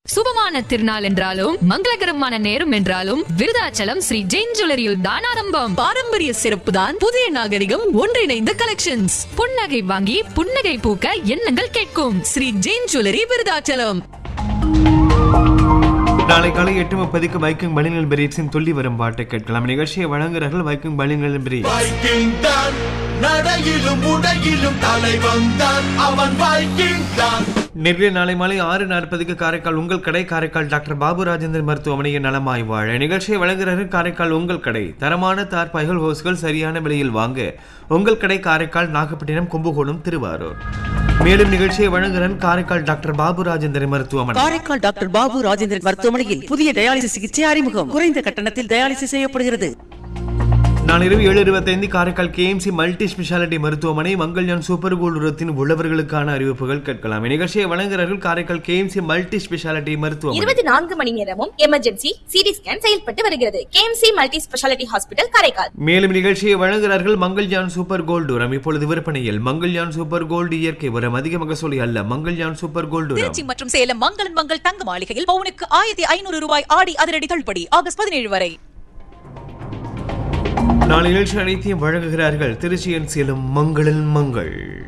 சுபமான திருநாள் என்றாலும் மங்களகரமான நேரம் என்றாலும் விருதாச்சலம் ஸ்ரீ ஜெயின் ஜுவல்லரியில் தான் ஆரம்பம் பாரம்பரிய சிறப்பு தான் புதிய நாகரிகம் ஒன்றிணைந்த கலெக்ஷன்ஸ் புன்னகை வாங்கி புன்னகை பூக்க எண்ணங்கள் கேட்கும் ஸ்ரீ ஜெயின் ஜுவல்லரி விருதாச்சலம் நாளை காலை எட்டு முப்பதுக்கு வைக்கிங் பலிங்கள் பிரீட்ஸின் துள்ளி வரும் பாட்டை கேட்கலாம் நிகழ்ச்சியை வழங்குகிறார்கள் வைக்கிங் பலிங்கள் பிரீட் வைக்கிங் தான் நடையிலும் உடையிலும் தலைவன் தான் அவன் வைக்கிங் தான் நேற்று நாளை மாலை ஆறு நாற்பதுக்கு காரைக்கால் உங்கள் கடை காரைக்கால் டாக்டர் பாபு ராஜேந்தர் மருத்துவமனையின் நலமாய் வாழ நிகழ்ச்சியை வழங்குகிறார்கள் காரைக்கால் உங்கள் கடை தரமான தார்பாய்கள் ஹோஸ்கள் சரியான விலையில் வாங்க உங்கள் கடை காரைக்கால் நாகப்பட்டினம் கும்பகோணம் திருவாரூர் மேலும் நிகழ்ச்சியை வழங்குகிறார் காரைக்கால் டாக்டர் பாபு ராஜேந்தர் மருத்துவமனை காரைக்கால் டாக்டர் பாபு ராஜேந்திரன் மருத்துவமனையில் புதிய டயாலிசிஸ் சிகிச்சை அறிமுகம் குறைந்த கட்டணத்தில் டயாலிசிஸ் செய்யப்படுகிறது நாளை இரவு ஏழு இருபத்தைந்து காரைக்கால் கேஎம்சி மல்டி ஸ்பெஷாலிட்டி மருத்துவமனை மங்கள்யான் சூப்பர் கோல்டு உரத்தின் உள்ளவர்களுக்கான அறிவிப்புகள் கேட்கலாம் நிகழ்ச்சியை வழங்குகிறார்கள் காரைக்கால் கேஎம்சி மல்டி ஸ்பெஷாலிட்டி மருத்துவமனை இருபத்தி நான்கு மணி நேரமும் எமர்ஜென்சி சிடி ஸ்கேன் செயல்பட்டு வருகிறது KMC multi speciality hospital Karaikal மேலும் நிகழ்ச்சியை வழங்குகிறார்கள் மங்கள்யான் சூப்பர் கோல்டு உரம் இப்பொழுது விற்பனையில் மங்கள்யான் சூப்பர் கோல்டு இயற்கை உரம் அதிக மகசூலி அல்ல மங்கள்யான் சூப்பர் கோல்டு உரம் திருச்சி மற்றும் சேலம் மங்களன் மங்கள் தங்க மாளிகையில் பவுனுக்கு ஆயிரத்தி ஐநூறு ரூபாய் ஆடி அதிரடி தள்ளுபடி ஆகஸ்ட் பதினேழு வரை நாளை நிகழ்ச்சி அனைத்தையும் வழங்குகிறார்கள் திருச்சியன் சேலம் மங்களன் மங்கள்